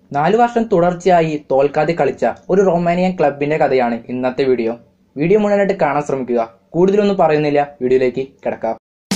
നാലു വർഷം തുടർച്ചയായി തോൽക്കാതെ കളിച്ച ഒരു റൊമാനിയൻ ക്ലബിന്റെ കഥയാണ് ഇന്നത്തെ വീഡിയോ വീഡിയോ മുഴുവനായിട്ട് കാണാൻ ശ്രമിക്കുക കൂടുതലൊന്നും പറയുന്നില്ല വീഡിയോയിലേക്ക് കിടക്കാം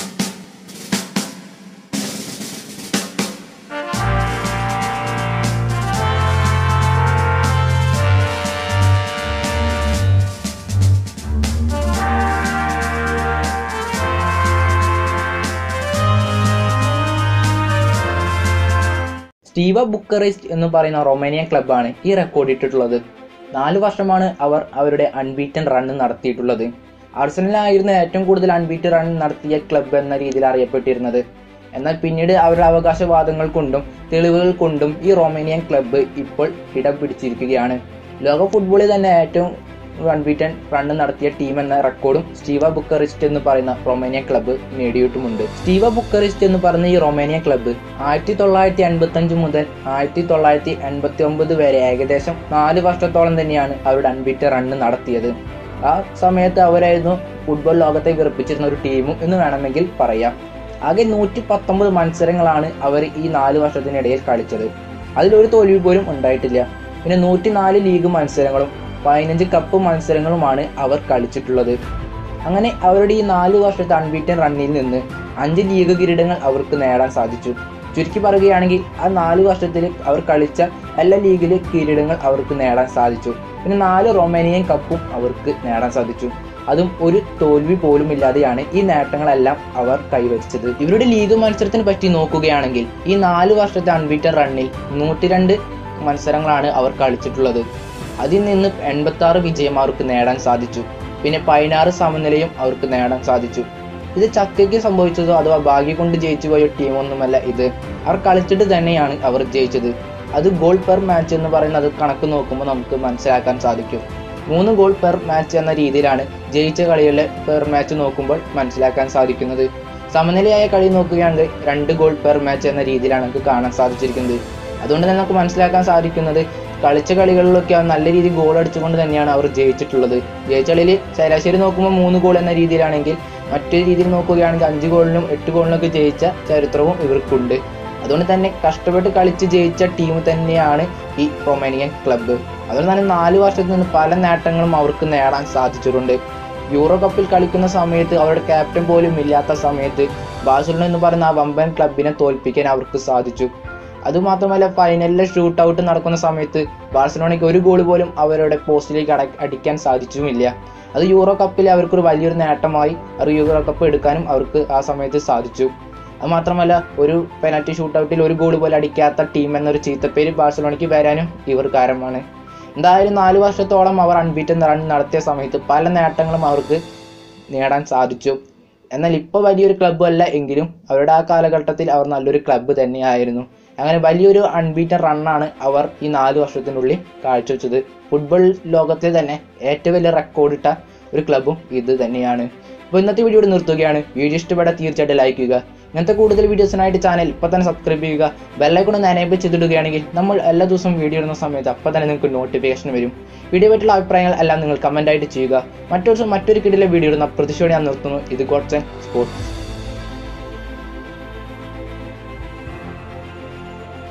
സ്റ്റീവ ബുക്കറിസ്റ്റ് എന്ന് പറയുന്ന റൊമാനിയൻ ക്ലബ്ബാണ് ഈ റെക്കോർഡ് ഇട്ടിട്ടുള്ളത് നാല് വർഷമാണ് അവർ അവരുടെ അൺബീറ്റൻ റൺ നടത്തിയിട്ടുള്ളത് ആഴ്സണലായിരുന്നു ഏറ്റവും കൂടുതൽ അൺബീറ്റൻ റൺ നടത്തിയ ക്ലബ്ബ് എന്ന രീതിയിൽ അറിയപ്പെട്ടിരുന്നത് എന്നാൽ പിന്നീട് അവരുടെ അവകാശവാദങ്ങൾ കൊണ്ടും തെളിവുകൾ കൊണ്ടും ഈ റൊമാനിയൻ ക്ലബ്ബ് ഇപ്പോൾ ഇടം പിടിച്ചിരിക്കുകയാണ് ലോക ഫുട്ബോളിൽ തന്നെ ഏറ്റവും അൺബീറ്റൻ റണ്ണ് നടത്തിയ ടീം എന്ന റെക്കോർഡും സ്റ്റീവ ബുക്കറിസ്റ്റ് എന്ന് പറയുന്ന റൊമേനിയ ക്ലബ്ബ് നേടിയിട്ടുമുണ്ട് സ്റ്റീവ ബുക്കറിസ്റ്റ് എന്ന് പറയുന്ന ഈ റൊമേനിയ ക്ലബ്ബ് ആയിരത്തി തൊള്ളായിരത്തി എൺപത്തി അഞ്ച് മുതൽ ആയിരത്തി തൊള്ളായിരത്തി എൺപത്തി ഒമ്പത് വരെ ഏകദേശം നാല് വർഷത്തോളം തന്നെയാണ് അവരുടെ അൺബീറ്റൻ റണ്ണ് നടത്തിയത് ആ സമയത്ത് അവരായിരുന്നു ഫുട്ബോൾ ലോകത്തെ വിറപ്പിച്ചിരുന്ന ഒരു ടീമും എന്ന് വേണമെങ്കിൽ പറയാം ആകെ നൂറ്റി പത്തൊമ്പത് മത്സരങ്ങളാണ് അവർ ഈ നാല് വർഷത്തിനിടയിൽ കളിച്ചത് അതിലൊരു തോൽവി പോലും ഉണ്ടായിട്ടില്ല പിന്നെ നൂറ്റി നാല് ലീഗ് മത്സരങ്ങളും പതിനഞ്ച് കപ്പ് മത്സരങ്ങളുമാണ് അവർ കളിച്ചിട്ടുള്ളത് അങ്ങനെ അവരുടെ ഈ നാല് വർഷത്തെ അൺബീറ്റൻ റണ്ണിൽ നിന്ന് അഞ്ച് ലീഗ് കിരീടങ്ങൾ അവർക്ക് നേടാൻ സാധിച്ചു ചുരുക്കി പറയുകയാണെങ്കിൽ ആ നാല് വർഷത്തിൽ അവർ കളിച്ച എല്ലാ ലീഗിലെ കിരീടങ്ങൾ അവർക്ക് നേടാൻ സാധിച്ചു പിന്നെ നാല് റൊമാനിയൻ കപ്പും അവർക്ക് നേടാൻ സാധിച്ചു അതും ഒരു തോൽവി പോലും ഇല്ലാതെയാണ് ഈ നേട്ടങ്ങളെല്ലാം അവർ കൈവരിച്ചത് ഇവരുടെ ലീഗ് മത്സരത്തിനെ പറ്റി നോക്കുകയാണെങ്കിൽ ഈ നാല് വർഷത്തെ അൺബീറ്റൻ റണ്ണിൽ നൂറ്റിരണ്ട് മത്സരങ്ങളാണ് അവർ കളിച്ചിട്ടുള്ളത് അതിൽ നിന്ന് എൺപത്തി ആറ് വിജയം അവർക്ക് നേടാൻ സാധിച്ചു പിന്നെ പതിനാറ് സമനിലയും അവർക്ക് നേടാൻ സാധിച്ചു ഇത് ചക്കയ്ക്ക് സംഭവിച്ചതോ അഥവാ ഭാഗ്യം കൊണ്ട് ജയിച്ചു പോയ ടീമൊന്നുമല്ല ഇത് അവർ കളിച്ചിട്ട് തന്നെയാണ് അവർ ജയിച്ചത് അത് ഗോൾ പെർ മാച്ച് എന്ന് പറയുന്നത് കണക്ക് നോക്കുമ്പോൾ നമുക്ക് മനസ്സിലാക്കാൻ സാധിക്കും മൂന്ന് ഗോൾ പെർ മാച്ച് എന്ന രീതിയിലാണ് ജയിച്ച കളികളിലെ പെർ മാച്ച് നോക്കുമ്പോൾ മനസ്സിലാക്കാൻ സാധിക്കുന്നത് സമനിലയായ കളി നോക്കുകയാണെങ്കിൽ രണ്ട് ഗോൾ പെർ മാച്ച് എന്ന രീതിയിലാണ് നമുക്ക് കാണാൻ സാധിച്ചിരിക്കുന്നത് അതുകൊണ്ട് തന്നെ നമുക്ക് മനസ്സിലാക്കാൻ സാധിക്കുന്നത് കളിച്ച കളികളിലൊക്കെ നല്ല രീതിയിൽ ഗോൾ അടിച്ചുകൊണ്ട് തന്നെയാണ് അവർ ജയിച്ചിട്ടുള്ളത് ജയിച്ച കളിയിൽ ശരാശരി നോക്കുമ്പോൾ മൂന്ന് ഗോൾ എന്ന രീതിയിലാണെങ്കിൽ മറ്റൊരു രീതിയിൽ നോക്കുകയാണെങ്കിൽ അഞ്ച് ഗോളിനും എട്ട് ഗോളിനൊക്കെ ജയിച്ച ചരിത്രവും ഇവർക്കുണ്ട് അതുകൊണ്ട് തന്നെ കഷ്ടപ്പെട്ട് കളിച്ച് ജയിച്ച ടീം തന്നെയാണ് ഈ റൊമാനിയൻ ക്ലബ്ബ് അതുകൊണ്ട് തന്നെ നാല് വർഷത്തിൽ നിന്ന് പല നേട്ടങ്ങളും അവർക്ക് നേടാൻ സാധിച്ചിട്ടുണ്ട് യൂറോ കപ്പിൽ കളിക്കുന്ന സമയത്ത് അവരുടെ ക്യാപ്റ്റൻ പോലും ഇല്ലാത്ത സമയത്ത് ബാഴ്സലോണ എന്ന് പറയുന്ന ആ വമ്പൻ ക്ലബിനെ തോൽപ്പിക്കാൻ അവർക്ക് സാധിച്ചു അതുമാത്രമല്ല ഫൈനലിലെ ഷൂട്ട് ഔട്ട് നടക്കുന്ന സമയത്ത് ബാഴ്സലോണയ്ക്ക് ഒരു ഗോൾ പോലും അവരുടെ പോസ്റ്റിലേക്ക് അട അടിക്കാൻ സാധിച്ചുമില്ല അത് യൂറോ കപ്പിൽ അവർക്കൊരു വലിയൊരു നേട്ടമായി അവർ യൂറോ കപ്പ് എടുക്കാനും അവർക്ക് ആ സമയത്ത് സാധിച്ചു അത് മാത്രമല്ല ഒരു പെനാൽറ്റി ഷൂട്ട് ഔട്ടിൽ ഒരു ഗോൾ പോലും അടിക്കാത്ത ടീം എന്നൊരു ചീത്തപ്പേര് ബാഴ്സലോണയ്ക്ക് വരാനും ഇവർ കാരണമാണ് എന്തായാലും നാല് വർഷത്തോളം അവർ അൺബീറ്റൻ റൺ നടത്തിയ സമയത്ത് പല നേട്ടങ്ങളും അവർക്ക് നേടാൻ സാധിച്ചു എന്നാൽ ഇപ്പോൾ വലിയൊരു ക്ലബ്ബ് അല്ല എങ്കിലും അവരുടെ ആ കാലഘട്ടത്തിൽ അവർ നല്ലൊരു ക്ലബ്ബ് തന്നെയായിരുന്നു അങ്ങനെ വലിയൊരു അൺബീറ്റൻ റണ്ണാണ് അവർ ഈ നാല് വർഷത്തിനുള്ളിൽ കാഴ്ചവെച്ചത് ഫുട്ബോൾ ലോകത്തിൽ തന്നെ ഏറ്റവും വലിയ റെക്കോർഡിട്ട ഒരു ക്ലബ്ബും ഇത് തന്നെയാണ് അപ്പോൾ ഇന്നത്തെ വീഡിയോ ഇവിടെ നിർത്തുകയാണ് വീഡിയോ ഇഷ്ടപ്പെട്ടാൽ തീർച്ചയായിട്ടും ലൈക്ക് ചെയ്യുക ഇങ്ങനത്തെ കൂടുതൽ വീഡിയോസിനായിട്ട് ചാനൽ ഇപ്പോൾ തന്നെ സബ്സ്ക്രൈബ് ചെയ്യുക ബെല്ലൈക്കൺ ഒന്ന് എനേബിൾ ചെയ്തിടുകയാണെങ്കിൽ നമ്മൾ എല്ലാ ദിവസവും വീഡിയോ ഇടുന്ന സമയത്ത് അപ്പോൾ തന്നെ നിങ്ങൾക്ക് നോട്ടിഫിക്കേഷൻ വരും വീഡിയോ പറ്റിയുള്ള അഭിപ്രായങ്ങൾ എല്ലാം നിങ്ങൾ കമൻ്റ് ആയിട്ട് ചെയ്യുക മറ്റൊരു ദിവസം മറ്റൊരു കിടിലെ വീഡിയോ ഇടുന്ന പ്രതിഷേധം ഞാൻ നിർത്തുന്നു ഇത് ഗോഡ്സ് ആൻഡ് സ്പോർട്സ്